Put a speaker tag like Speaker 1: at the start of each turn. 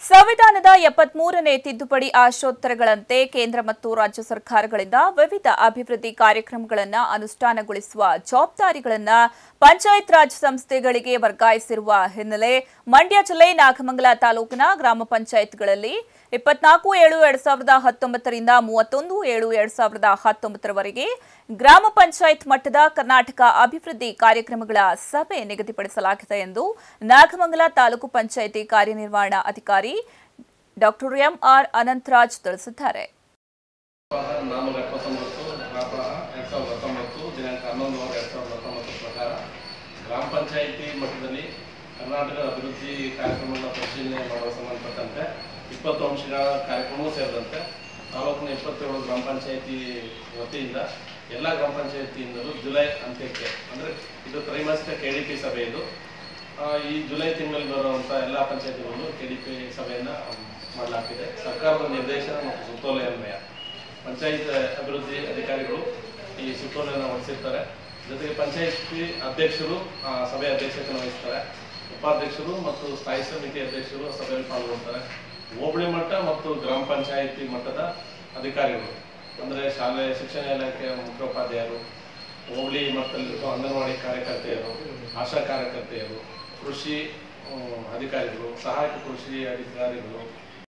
Speaker 1: ಸಂವಿಧಾನದ ಎಪ್ಪತ್ಮೂರನೇ ತಿದ್ದುಪಡಿ ಆಶೋತ್ತರಗಳಂತೆ ಕೇಂದ್ರ ಮತ್ತು ರಾಜ್ಯ ಸರ್ಕಾರಗಳಿಂದ ವಿವಿಧ ಅಭಿವೃದ್ಧಿ ಕಾರ್ಯಕ್ರಮಗಳನ್ನು ಅನುಷ್ಠಾನಗೊಳಿಸುವ ಜವಾಬ್ದಾರಿಗಳನ್ನು ಪಂಚಾಯತ್ ರಾಜ್ ಸಂಸ್ಥೆಗಳಿಗೆ ವರ್ಗಾಯಿಸಿರುವ ಹಿನ್ನೆಲೆ ಮಂಡ್ಯ ಜಿಲ್ಲೆ ನಾಗಮಂಗಲ ತಾಲೂಕಿನ ಗ್ರಾಮ ಪಂಚಾಯತ್ಗಳಲ್ಲಿ ಇಪ್ಪತ್ನಾಲ್ಕು ಏಳು ಎರಡ್ ಸಾವಿರದ ಹತ್ತೊಂಬತ್ತರಿಂದ ಮೂವತ್ತೊಂದು ಏಳು ಎರಡ್ ಸಾವಿರದ ಹತ್ತೊಂಬತ್ತರವರೆಗೆ ಗ್ರಾಮ ಪಂಚಾಯತ್ ಮಟ್ಟದ ಕರ್ನಾಟಕ ಅಭಿವೃದ್ಧಿ ಕಾರ್ಯಕ್ರಮಗಳ ಸಭೆ ನಿಗದಿಪಡಿಸಲಾಗಿದೆ ಎಂದು ನಾಗಮಂಗಲ ತಾಲೂಕು ಪಂಚಾಯಿತಿ ಕಾರ್ಯನಿರ್ವಹಣಾ ಅಧಿಕಾರಿ ಡಾಕ್ಟರ್ ಎಂಆರ್ ಅನಂತರಾಜ್ ತಿಳಿಸಿದ್ದಾರೆ
Speaker 2: ನಾನ್ನೂರ ಎಪ್ಪತ್ತೊಂಬತ್ತು ಗ್ರಾಮ ಎರಡು ಸಾವಿರದ ಹತ್ತೊಂಬತ್ತು ದಿನಾಂಕ ಹನ್ನೊಂದು ಆರು ಎರಡು ಸಾವಿರದ ಹತ್ತೊಂಬತ್ತರ ಪ್ರಕಾರ ಗ್ರಾಮ ಪಂಚಾಯಿತಿ ಮಟ್ಟದಲ್ಲಿ ಕರ್ನಾಟಕ ಅಭಿವೃದ್ಧಿ ಕಾರ್ಯಕ್ರಮಗಳ ಪರಿಶೀಲನೆ ಮಾಡುವ ಸಂಬಂಧಪಟ್ಟಂತೆ ಇಪ್ಪತ್ತು ಅಂಶಗಳ ಕಾರ್ಯಕ್ರಮವೂ ಸೇರಿದಂತೆ ತಾಲೂಕಿನ ಇಪ್ಪತ್ತೇಳು ಗ್ರಾಮ ಪಂಚಾಯಿತಿ ವತಿಯಿಂದ ಎಲ್ಲ ಗ್ರಾಮ ಪಂಚಾಯಿತಿಯಿಂದಲೂ ಜುಲೈ ಅಂತ್ಯಕ್ಕೆ ಅಂದರೆ ಇದು ತ್ರೈಮಾಸಿಕ ಕೆ ಡಿ ಪಿ ಸಭೆ ಇದು ಆ, ಈ ಜುಲೈ ತಿಂಗಳಲ್ಲಿ ಬರುವಂಥ ಎಲ್ಲ ಪಂಚಾಯತಿಗಳು ಕೆ ಡಿ ಪಿ ಸಭೆಯನ್ನು ಮಾಡಲಾಗ್ತಿದೆ ಸರ್ಕಾರದ ನಿರ್ದೇಶನ ಮತ್ತು ಸುತ್ತೋಲೆ ಅನ್ವಯ ಪಂಚಾಯತ್ ಅಭಿವೃದ್ಧಿ ಅಧಿಕಾರಿಗಳು ಈ ಸುತ್ತೋಲೆಯನ್ನು ಹೊರಡಿಸಿರ್ತಾರೆ ಜೊತೆಗೆ ಪಂಚಾಯತಿ ಅಧ್ಯಕ್ಷರು ಆ, ಸಭೆ ಅಧ್ಯಕ್ಷತೆ ವಹಿಸ್ತಾರೆ ಉಪಾಧ್ಯಕ್ಷರು ಮತ್ತು ಸ್ಥಾಯಿ ಸಮಿತಿ ಅಧ್ಯಕ್ಷರು ಸಭೆಯಲ್ಲಿ ಪಾಲ್ಗೊಳ್ತಾರೆ ಹೋಬಳಿ ಮಟ್ಟ ಮತ್ತು ಗ್ರಾಮ ಪಂಚಾಯತಿ ಮಟ್ಟದ ಅಧಿಕಾರಿಗಳು ಅಂದರೆ ಶಾಲೆ ಶಿಕ್ಷಣ ಇಲಾಖೆಯ ಮುಖ್ಯೋಪಾಧ್ಯಾಯರು ಹೋಬಳಿ ಮಟ್ಟದಲ್ಲಿರುವ ಅಂಗನವಾಡಿ ಕಾರ್ಯಕರ್ತೆಯರು ಆಶಾ ಕಾರ್ಯಕರ್ತೆಯರು ಕೃಷಿ ಆ, ಅಧಿಕಾರಿಗಳು ಸಹಾಯಕ ಕೃಷಿ ಅಧಿಕಾರಿಗಳು